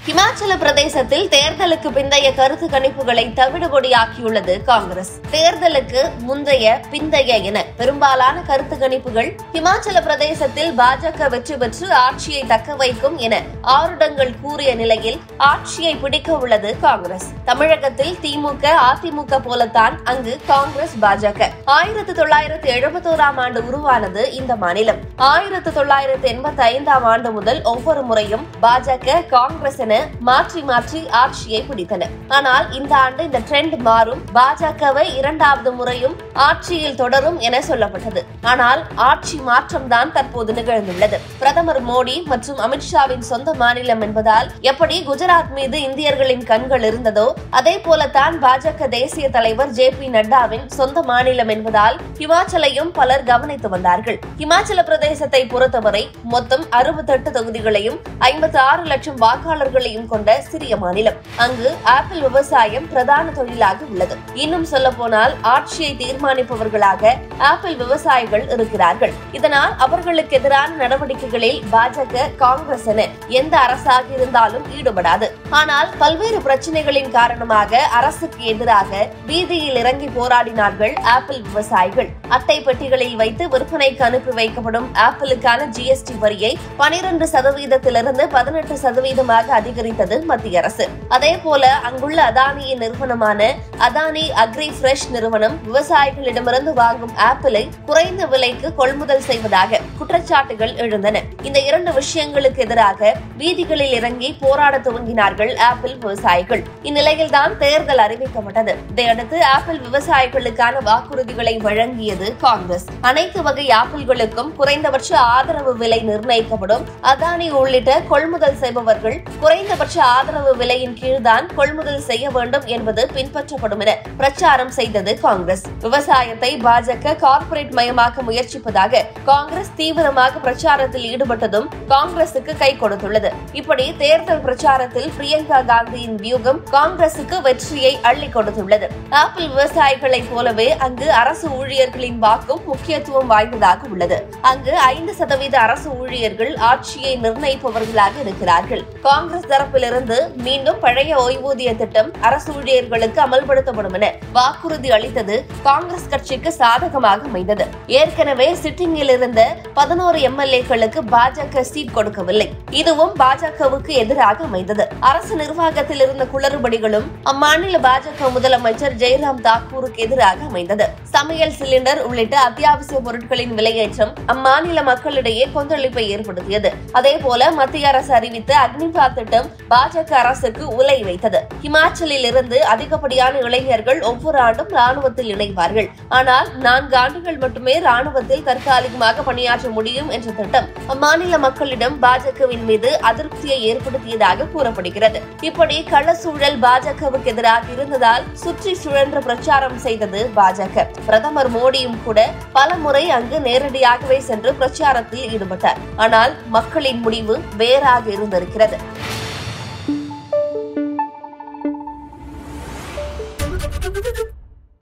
இமாச்சல பிரதேசத்தில் தேர்தலுக்கு பிந்தைய கருத்து கணிப்புகளை தவிடுபொடியாக்கியுள்ளது காங்கிரஸ் தேர்தலுக்கு முந்தைய பிந்தைய என பெரும்பாலான கருத்து கணிப்புகள் இமாச்சல பிரதேசத்தில் பாஜக வெற்றி பெற்று ஆட்சியை தக்க வைக்கும் என ஆருடங்கள் கூறிய நிலையில் ஆட்சியை பிடிக்க உள்ளது காங்கிரஸ் தமிழகத்தில் திமுக அதிமுக போலத்தான் அங்கு காங்கிரஸ் பாஜக ஆயிரத்து தொள்ளாயிரத்து எழுபத்தோராம் ஆண்டு உருவானது இந்த மாநிலம் ஆயிரத்து தொள்ளாயிரத்து எண்பத்தி ஐந்தாம் ஆண்டு முதல் ஒவ்வொரு முறையும் பாஜக காங்கிரஸ் என மாற்றி மாற்றி ஆட்சியை பிடித்தன ஆனால் இந்த ஆண்டு இந்த ட்ரெண்ட் மாறும் பாஜகவை இரண்டாவது முறையும் ஆட்சியில் தொடரும் என சொல்லப்பட்டது ஆனால் ஆட்சி மாற்றம் தான் தற்போது நிகழ்ந்துள்ளது பிரதமர் மோடி மற்றும் அமித்ஷாவின் சொந்த மாநிலம் என்பதால் எப்படி குஜராத் மீது இந்தியர்களின் கண்கள் இருந்ததோ அதே போலத்தான் பாஜக தேசிய தலைவர் ஜே பி நட்டாவின் சொந்த மாநிலம் என்பதால் ஹிமாச்சலையும் பலர் கவனித்து வந்தார்கள் இமாச்சல பிரதேசத்தை பொறுத்தவரை மொத்தம் அறுபத்தெட்டு தொகுதிகளையும் ஐம்பத்தி ஆறு லட்சம் வாக்காளர்களையும் கொண்ட சிறிய மாநிலம் அங்கு ஆப்பிள் விவசாயம் பிரதான தொழிலாக உள்ளது இன்னும் சொல்ல போனால் ஆட்சியை தீர்மானிப்பவர்களாக ஆப்பிள் விவசாயிகள் இருக்கிறார்கள் இதனால் அவர்களுக்கு எதிரான நடவடிக்கைகளில் பாஜக காங்கிரஸ் என எந்த அரசாக இருந்தாலும் ஈடுபடாது ஆனால் பல்வேறு பிரச்சனைகளின் காரணமாக அரசுக்கு எதிராக வீதியில் இறங்கி போராடினார்கள் ஆப்பிள் விவசாயிகள் அட்டை பெட்டிகளில் வைத்து விற்பனைக்கு அனுப்பி வைக்கப்படும் ஆப்பிளுக்கான ஜிஎஸ்டி வரியை பனிரெண்டு சதவீதத்திலிருந்து பதினெட்டு சதவீதமாக அதிகரித்தது மத்திய அரசு அதே போல அங்குள்ள அதானியின் நிறுவனமான அதானி அக்ரி ஃப்ரெஷ் நிறுவனம் விவசாயிகளிடமிருந்து வாங்கும் ஆப்பிளை குறைந்த விலைக்கு கொள்முதல் செய்வதாக குற்றச்சாட்டுகள் எழுந்தன இந்த இரண்டு விஷயங்களுக்கு எதிராக வீதிகளில் இறங்கி போராட துவங்கினார்கள் ஆப்பிள் விவசாயிகள் இந்நிலையில்தான் தேர்தல் அறிவிக்கப்பட்டது இதையடுத்து ஆப்பிள் விவசாயிகளுக்கான வாக்குறுதிகளை வழங்கியது காங்கிரஸ் அனைத்து வகை ஆப்பிள்களுக்கும் குறைந்தபட்ச ஆதரவு விலை நிர்ணயிக்கப்படும் அதானி உள்ளிட்ட கொள்முதல் செய்பவர்கள் குறைந்தபட்ச ஆதரவு விலையின் கீழ்தான் கொள்முதல் செய்ய வேண்டும் என்பது பின்பற்றப்படும் என பிரச்சாரம் செய்தது காங்கிரஸ் விவசாயத்தை பாஜக கார்ப்பரேட் மயமாக்க முயற்சிப்பதாக காங்கிரஸ் தீவிரமாக பிரச்சாரத்தில் ஈடுபட்டதும் காங்கிரசுக்கு கை கொடுத்துள்ளது இப்படி தேர்தல் பிரச்சாரத்தில் பிரியங்கா காந்தியின் வியூகம் காங்கிரசுக்கு வெற்றியை அள்ளி கொடுத்துள்ளது ஆப்பிள் விவசாயிகளைப் போலவே அங்கு அரசு ஊழியர்களின் வாக்கும் முக்கியத்துவம் வாய்ந்ததாக உள்ளது அங்கு ஐந்து சதவீத அரசு ஊழியர்கள் ஆட்சியை நிர்ணயிப்பவர்களாக இருக்கிறார்கள் காங்கிரஸ் தரப்பிலிருந்து மீண்டும் பழைய ஓய்வூதிய திட்டம் அரசு ஊழியர்களுக்கு அமல்படுத்தப்படும் என வாக்குறுதி அளித்தது காங்கிரஸ் கட்சிக்கு சாதகமாக அமைந்தது ஏற்கனவே சிட்டிங்கில் இருந்த பதினோரு எம்எல்ஏக்களுக்கு பாஜக சீட் கொடுக்கவில்லை இதுவும் பாஜகவுக்கு எதிராக அமைந்தது அரசு நிர்வாகத்தில் இருந்த குளறுபடிகளும் அம்மாநில பாஜக முதலமைச்சர் ஜெயராம் தாக்கூருக்கு எதிராக அமைந்தது சமையல் சிலிண்டர் உள்ளிட்ட அத்தியாவசிய பொருட்களின் விலையேற்றம் அம்மாநில மக்களிடையே கொந்தளிப்பை ஏற்படுத்தியது அதேபோல மத்திய அரசு அறிவித்த அக்னிபாத் திட்டம் பாஜக அரசுக்கு உலை வைத்தது ஹிமாச்சலில் இருந்து அதிகப்படியான இளைஞர்கள் ஒவ்வொரு ஆண்டும் ராணுவத்தில் இணைவார்கள் ஆனால் நான்கு ஆண்டுகள் மட்டுமே ராணுவத்தில் தற்காலிகமாக பணியாற்ற முடியும் என்ற திட்டம் அம்மாநில மக்களிடம் பாஜகவின் மீது அதிருப்தியை ஏற்படுத்தியதாக கூறப்படுகிறது இப்படி களசூழல் பாஜகவுக்கு எதிராக இருந்ததால் சுற்றி சுழன்று பிரச்சாரம் செய்தது பாஜக பிரதமர் மோடியும் கூட பல முறை அங்கு நேரடியாகவே சென்று பிரச்சாரத்தில் ஈடுபட்டார் ஆனால் மக்களின் முடிவு வேறாக இருந்திருக்கிறது